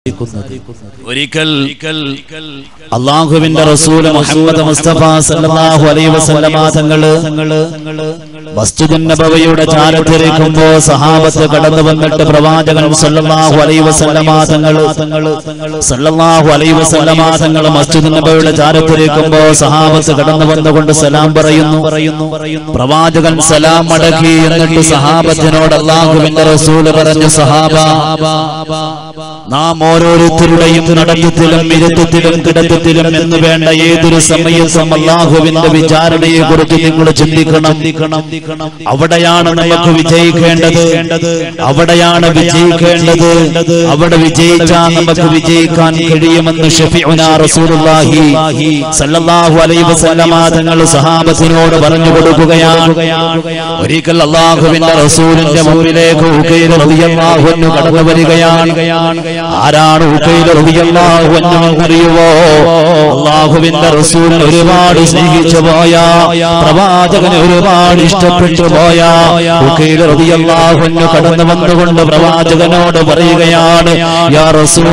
ഒരിക്കൽ അള്ളാഹുവിന്റെ റസൂല് മുഹമ്മദ് മുസ്തഫ സല്ലല്ലാഹു അലൈഹി വസല്ലമ തങ്ങള് മസ്ജിദുൻ നബവിയുടെ ചാരത്തിരിക്കുമ്പോ സഹാബത്ത് കടന്നു വന്നിട്ട് പ്രവാചകൻ സല്ലല്ലാഹു അലൈഹി വസല്ലമ തങ്ങള് സല്ലല്ലാഹു അലൈഹി വസല്ലമ തങ്ങള് മസ്ജിദുൻ നബവിയുടെ ചാരത്തിരിക്കുമ്പോ സഹാബത്ത് കടന്നു വന്നുകൊണ്ട് സലാം പറയുന്നു പറയുന്നു പ്രവാചകൻ സലാം മടക്കി എന്നിട്ട് സഹാബത്തിനോട് അള്ളാഹുവിന്റെ റസൂല് പറഞ്ഞു സഹാബ നാം ഓരോരുത്തരുടെയും നടത്തത്തിലും ഇരുത്തത്തിലും കിടത്തത്തിലും എന്ന് വേണ്ട ഏതൊരു സമയത്തും അള്ളാഹുവിന്റെ വിചാരണയെ കുറിച്ച് നിങ്ങൾ ചിന്തിക്കണം അവിടെയാണ് നമുക്ക് വിജയിക്കേണ്ടത് അവിടെയാണ് വിജയിക്കേണ്ടത് അവിടെ വിജയിച്ചാൽ നമുക്ക് വിജയിക്കാൻ കഴിയുമെന്ന് ഷഫീഉന റസൂലുള്ളാഹി സല്ലല്ലാഹു അലൈഹി വസല്ലമ തങ്ങൾ സഹാബത്തിനോട് പറഞ്ഞു കൊടുക്കുകയാണ് ഒരിക്കൽ അള്ളാഹുവിന്റെ റസൂലിന്റെ മുമ്പിലേക്ക് ഉഖൈൽ റളിയല്ലാഹു അൻഹു കടന്നു വരികയാണ് ആരാണ് ഉഖൈൽ റളിയല്ലാഹു അൻഹു അറിയുവോ അള്ളാഹുവിന്റെ റസൂൽ ഒരുപാട് സ്നേഹിച്ചു പോയ പ്രവാചകന് ഒരുപാട് ഇഷ്ടപ്പെട്ടു പോയ ഉഖൈൽ റളിയല്ലാഹു അൻഹു കടന്നു വന്നുകൊണ്ട് പ്രവാചകനോട് പറയുകയാണ് യാ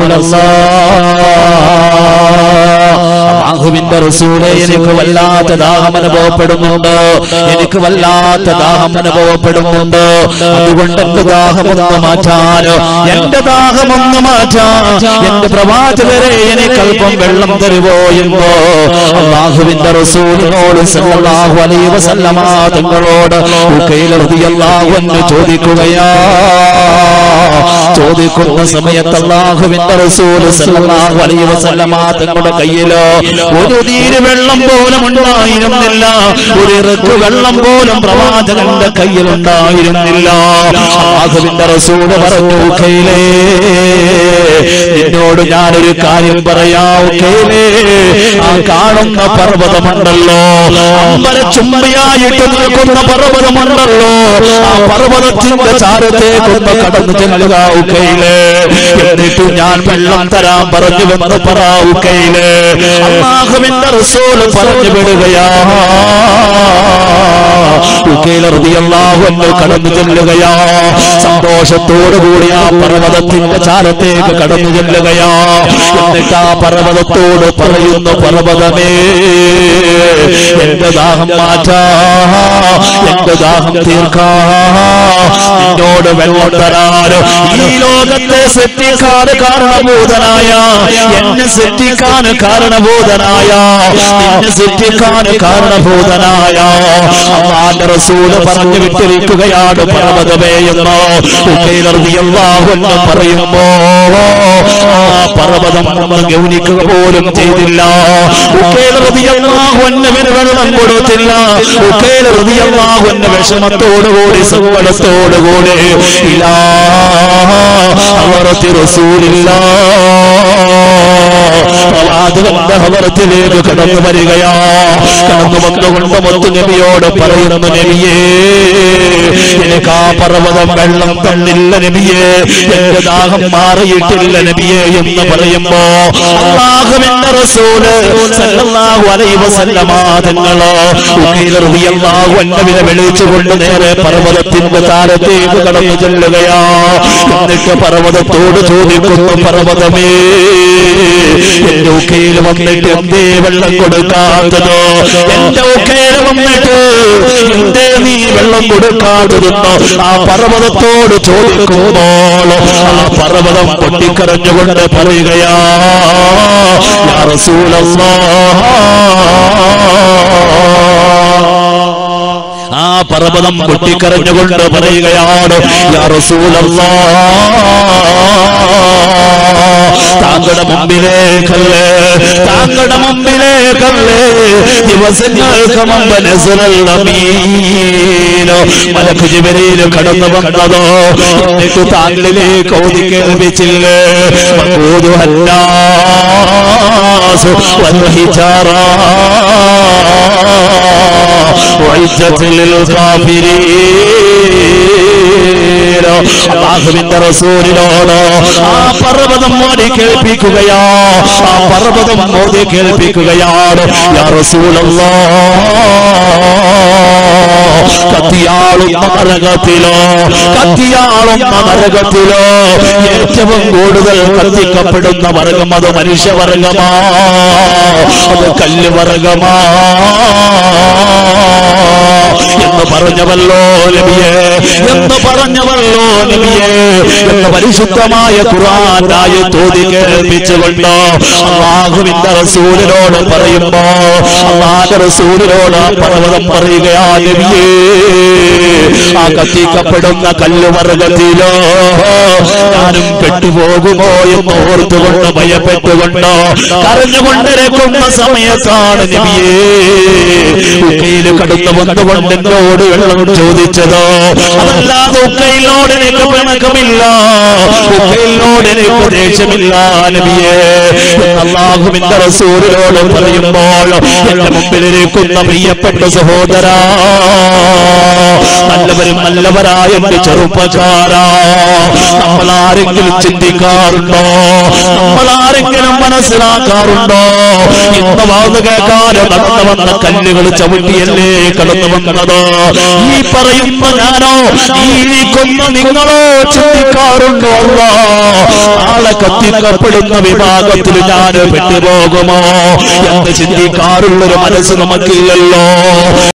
റസൂലല്ലാഹ് അള്ളാഹുവിന്റെ റസൂലെ എനിക്ക് വല്ലാത്ത ദാഹം അനുഭവപ്പെടുന്നുണ്ട് എനിക്ക് വല്ലാത്ത ദാഹം അനുഭവപ്പെടുന്നുണ്ട് അതുകൊണ്ട് എന്റെ ദാഹമൊന്ന് മാറ്റാനോ എന്റെ ദാഹമൊന്ന് മാറ്റാൻ എന്റെ പ്രവാചകരെ എനിക്ക് അല്പം വെള്ളം തരുവോ എന്നോ അള്ളാഹുവിന്റെ റസൂലിനോട് സല്ലല്ലാഹു അലൈഹി വസല്ലമ തങ്ങളോട് ഉഖൈൽ റളിയല്ലാഹു അൻഹു ചോദിക്കുകയാ ചോദിക്കുന്ന സമയത്ത് അള്ളാഹുവിന്റെ റസൂൽ സല്ലല്ലാഹു അലൈഹി വസല്ലമ തങ്ങളുടെ കയ്യിലോ ഒരു നീര് വെള്ളം പോലും ഉണ്ടായിരുന്നില്ല ഒരു ഇറക്ക് വെള്ളം പോലും പ്രവാചകന്റെ കയ്യിൽ ഉണ്ടായിരുന്നില്ല അള്ളാഹുവിന്റെ റസൂൽ പറഞ്ഞു ഖൈലേ നിന്നോട് ഞാനൊരു കാര്യം പറയാം ഖൈലേ ആ കാണുന്ന പർവ്വതമുണ്ടല്ലോ അമ്പല ചുംബിയായിട്ട് നിൽക്കുന്ന പർവ്വതമുണ്ടല്ലോ ആ പർവ്വതത്തിന്റെ ചാരത്തേക്കൊന്ന് കടന്നു ചെല്ലുക ഉക്കയില് എന്നിട്ട് ഞാൻ വെള്ളം തരാൻ പറഞ്ഞു വന്ന് പറയാവുക്കയില് അള്ളാഹുവിന്റെ റസൂല് പറഞ്ഞു വിടുകയാ ഉക്കയിലറിയാഹുവിന് കടന്നു ചെല്ലുകയാ സന്തോഷത്തോടു കൂടി ആ പർവ്വതത്തിന്റെ ചാരത്തേക്ക് കടന്നു ചെല്ലുകയാ എന്നിട്ട് ആ പർവ്വതത്തോട് പറയുന്നു പർവ്വതമേ എന്റെ ദാഹം മാറ്റാ എന്റെ ദാഹം തീർക്കാ നിന്നോട് വെള്ളം തരാനോ ഈ ലോകത്തെ സെറ്റിക്കാൻ കാരണഭൂതനായ എന്നെ സെറ്റിക്കാൻ കാരണഭൂതനായ എന്നെ സെറ്റിക്കാൻ കാരണഭൂതനായ അള്ളാന്റെ റസൂല് പറഞ്ഞു വിട്ടിരിക്കുകയാണ് പർവ്വതമേ എന്നോ എന്ന് പറയുമ്പോ ആ പർവ്വതം നമ്മൾ ഗൗനിക്കുക പോലും ചെയ്തില്ല ഉക്കേലറിയാഹുവിന് വെള്ളം കൊടുത്തില്ല ഉക്കേലറിയാഹുവിന്റെ വിഷമത്തോടുകൂടി സങ്കടത്തോടുകൂടി ഇലാ അവറത്തി റസൂലില്ല പ്രവാചകന്റെ ഹവറത്തിലേക്ക് കടന്നു വരികയാ കടന്നു വന്നുകൊണ്ട് മുത്തു നബിയോട് പറയുന്നു നബിയേ എനിക്ക് ആ പർവ്വതം വെള്ളം തന്നില്ല നബിയേ എന്റെ ദാഹം മാറിയിട്ടില്ല നബിയേ എന്ന് പറയുമ്പോ അള്ളാഹുവിന്റെ റസൂല് സല്ലല്ലാഹു അലൈഹി വസല്ലമ തങ്ങളോ റളിയല്ലാഹു അൻഹുവിനെ വിളിച്ചുകൊണ്ട് നേരെ പർവ്വതത്തിന്റെ താരത്തേക്ക് കടന്നു ചെല്ലുകയാ എന്നിട്ട് പർവ്വതത്തോട് ചോദിക്കുന്നു പർവ്വതമേ എന്റെ ഉക്കയിൽ വന്നിട്ട് എന്തേ വെള്ളം കൊടുക്കാത്തതോ എന്റെ ഉക്കയിൽ വന്നിട്ട് എന്തേ നീ വെള്ളം കൊടുക്കാതിരുന്നോ ആ പർവ്വതത്തോട് ചോദിക്കുമ്പോൾ ആ പർവ്വതം പൊട്ടിക്കരഞ്ഞുകൊണ്ട് പറയുകയാ യാ റസൂലല്ലാഹ് ആ പർവ്വതം പൊട്ടിക്കരഞ്ഞുകൊണ്ട് പറയുകയാണ് യാ റസൂലല്ലാഹ് താങ്കളുടെ മുമ്പിലേക്കല്ലേ താങ്കളുടെ മുമ്പിലേക്കല്ലേ ദിവസങ്ങൾക്ക് മുമ്പ് നസറൽ അമീനോ മലക്ക് ജിബരിയിൽ കടന്നു വന്നതോ എന്നിട്ട് താങ്കളിലേക്ക് ഓതി കേൾപ്പിച്ചില്ലേ വഖൂദു ഹന്നാസ് വൽഹിജാറ وعزة للكافرين കയ്യിലോ അള്ളാഹുവിന്റെ റസൂലിനോട് ആ പർവ്വതം മോദി കേൾപ്പിക്കുകയോ ആ പർവ്വതം മോദി കേൾപ്പിക്കുകയാണ് യാ റസൂലല്ലാ കത്തിയാളുന്ന നരകത്തിലോ കത്തിയാളുന്ന നരകത്തിലോ ഏറ്റവും കൂടുതൽ കത്തിക്കപ്പെടുന്ന വർഗം അത് മനുഷ്യവർഗമാ അത് കല്ല് വർഗമാ എന്ന് പറഞ്ഞവല്ലോ നബിയെ എന്ന് പറഞ്ഞവല്ലോ നബിയെ എന്ന് പരിശുദ്ധമായ ഖുർആനായ തോതി കേൾപ്പിച്ചുകൊണ്ട് അള്ളാഹുവിന്റെ റസൂലിനോട് പറയുമ്പോ അള്ളാഹുന്റെ റസൂലിനോട് ആ പർവ്വതം പറയുകയാ നബിയേ ആ കത്തിക്കപ്പെടുന്ന കല്ലുവർഗത്തിലോ ഞാനും പെട്ടുപോകുമോ എന്ന് ഓർത്തുകൊണ്ട് ഭയപ്പെട്ടുകൊണ്ടോ കരഞ്ഞുകൊണ്ടിരിക്കുന്ന സമയത്താണ് നബിയേ ഉക്കയിൽ കടന്നു വന്നുകൊണ്ട് എന്നോട് വെള്ളം ചോദിച്ചതോ അതല്ലാതെ ഉക്കയിലോട് എനിക്ക് പിണക്കമില്ല ഉക്കയിലോട് എനിക്ക് ദേഷ്യമില്ല നബിയേ അള്ളാഹുവിന്റെ റസൂലിനോട് പറയുമ്പോൾ എന്റെ മുമ്പിലിരിക്കുന്ന പ്രിയപ്പെട്ട സഹോദരാ നല്ലവരും നല്ലവരായ എന്റെ ചെറുപ്പക്കാരാ നമ്മൾ ആരെങ്കിലും ചിന്തിക്കാറുണ്ടോ നമ്മൾ ആരെങ്കിലും മനസ്സിലാക്കാറുണ്ടോ ഇന്ന് വാത് കേൾക്കാതെ നടന്നു വന്ന കല്ലുകൾ ചവിട്ടിയല്ലേ കടന്നു വന്നത് ഈ പറയുന്ന ഞാനോ ഈ ഇരിക്കുന്ന നിങ്ങളോ ചിന്തിക്കാറുണ്ടോ അല്ലാ? നാളെ കത്തിക്കപ്പെടുന്ന വിഭാഗത്തിൽ ഞാൻ പെട്ടുപോകുമോ എന്ന് ചിന്തിക്കാറുള്ളൊരു മനസ്സ് നമുക്കില്ലല്ലോ